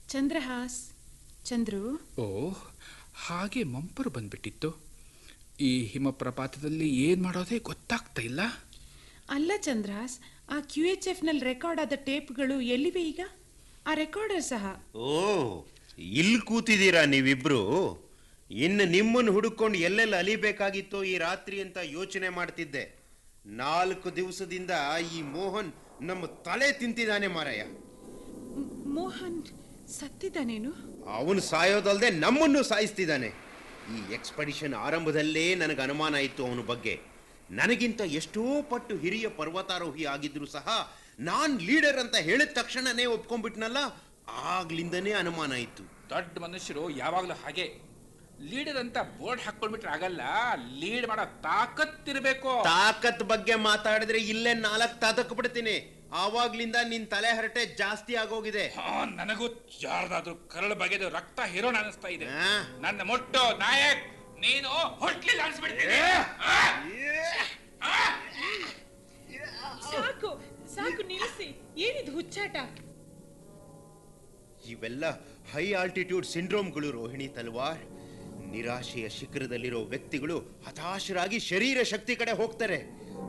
ಚಂದ್ರಹಾಸ್ ಚಂದ್ರು ಓ ಹಾಗೆ ಮಂಪರು ಬಂದ್ಬಿಟ್ಟಿತ್ತು ಈ ಹಿಮಪ್ರಪಾತದಲ್ಲಿ ಏನು ಮಾಡೋದೇ ಗೊತ್ತಾಗ್ತಾ ಇಲ್ಲ ಅಲ್ಲ ಚಂದ್ರಹಾಸ್ ಆ ಕ್ಯೂ ಎಚ್ ಎಫ್ನಲ್ಲಿ ರೆಕಾರ್ಡ್ ಆದ ಟೇಪ್ಗಳು ಎಲ್ಲಿವೆ ಈಗ ಆ ರೆಕಾರ್ಡರ್ ಸಹ ಓ ಇಲ್ಲಿ ಕೂತಿದ್ದೀರಾ ನೀವಿಬ್ರು ಇನ್ನು ನಿಮ್ಮನ್ನು ಹುಡುಕೊಂಡು ಎಲ್ಲೆಲ್ಲ ಅಲಿಬೇಕಾಗಿತ್ತೋ ಈ ರಾತ್ರಿ ಅಂತ ಯೋಚನೆ ಮಾಡ್ತಿದ್ದೆ ನಾಲ್ಕು ದಿವಸದಿಂದ ಈ ಮೋಹನ್ ನಮ್ಮ ತಲೆ ತಿಂತಿದ್ದಾನೆ ಮಾರಾಯ ಮ್- ಮೋಹನ್ ಸತ್ತಿದ್ದಾನೇನು ಅವನು ಸಾಯೋದಲ್ದೆ ನಮ್ಮನ್ನು ಸಾಯಿಸ್ತಿದ್ದಾನೆ ಈ ಎಕ್ಸ್ಪಡಿಷನ್ ಆರಂಭದಲ್ಲೇ ನನಗೆ ಅನುಮಾನ ಇತ್ತು ಅವನ ಬಗ್ಗೆ ನನಗಿಂತ ಎಷ್ಟೋ ಪಟ್ಟು ಹಿರಿಯ ಪರ್ವತಾರೋಹಿ ಆಗಿದ್ರು ಸಹ ನಾನ್ ಲೀಡರ್ ಅಂತ ಹೇಳಿದ ತಕ್ಷಣನೇ ಒಪ್ಕೊಂಡ್ಬಿಟ್ನಲ್ಲ ಆಗ್ಲಿಂದನೇ ಅನುಮಾನ ಇತ್ತು ದೊಡ್ಡ ಮನುಷ್ಯರು ಯಾವಾಗಲೂ ಹಾಗೆ ಲೀಡರ್ ಅಂತ ಬೋರ್ಡ್ ಹಾಕೊಂಡ್ಬಿಟ್ರೆ ಆಗಲ್ಲ ಲೀಡ್ ಮಾಡೋ ತಾಕತ್ತಿರ್ಬೇಕು ತಾಕತ್ ಬಗ್ಗೆ ಮಾತಾಡಿದ್ರೆ ಇಲ್ಲೇ ನಾಲ್ಕು ತಾತಕ್ ಬಿಡ್ತೀನಿ ಆವಾಗ್ಲಿಂದ ನಿನ್ ತಲೆ ಹರಟೆ ಜಾಸ್ತಿ ಆಗೋಗಿದೆ ಹಾ, ನನಗೂ ಯಾರ್ದಾದ್ರೂ ಕರಳು ಬಗೆದು ರಕ್ತ ಹೀರೋಣ ಅನಿಸ್ತಾ ಇದೆ ಆ? ನನ್ನ ಮೊಟ್ಟು ನಾಯಕ್ ನೀನು ಹೊಟ್ಲಿಲ್ಲ ಅನ್ಸ್ಬಿಡ್ತೀನಿ ಸಾಕು ಸಾಕು ನಿಲ್ಲಿಸಿ ಏನಿದು ಹುಚ್ಚಾಟ ಇವೆಲ್ಲ ಹೈ ಆಲ್ಟಿಟ್ಯೂಡ್ ಸಿಂಡ್ರೋಮ್ಗಳು ರೋಹಿಣಿ ತಲ್ವಾರ್ ನಿರಾಶೆಯ ಶಿಖರದಲ್ಲಿರೋ ವ್ಯಕ್ತಿಗಳು ಹತಾಶರಾಗಿ ಶರೀರ ಶಕ್ತಿ ಕಡೆ ಹೋಗ್ತಾರೆ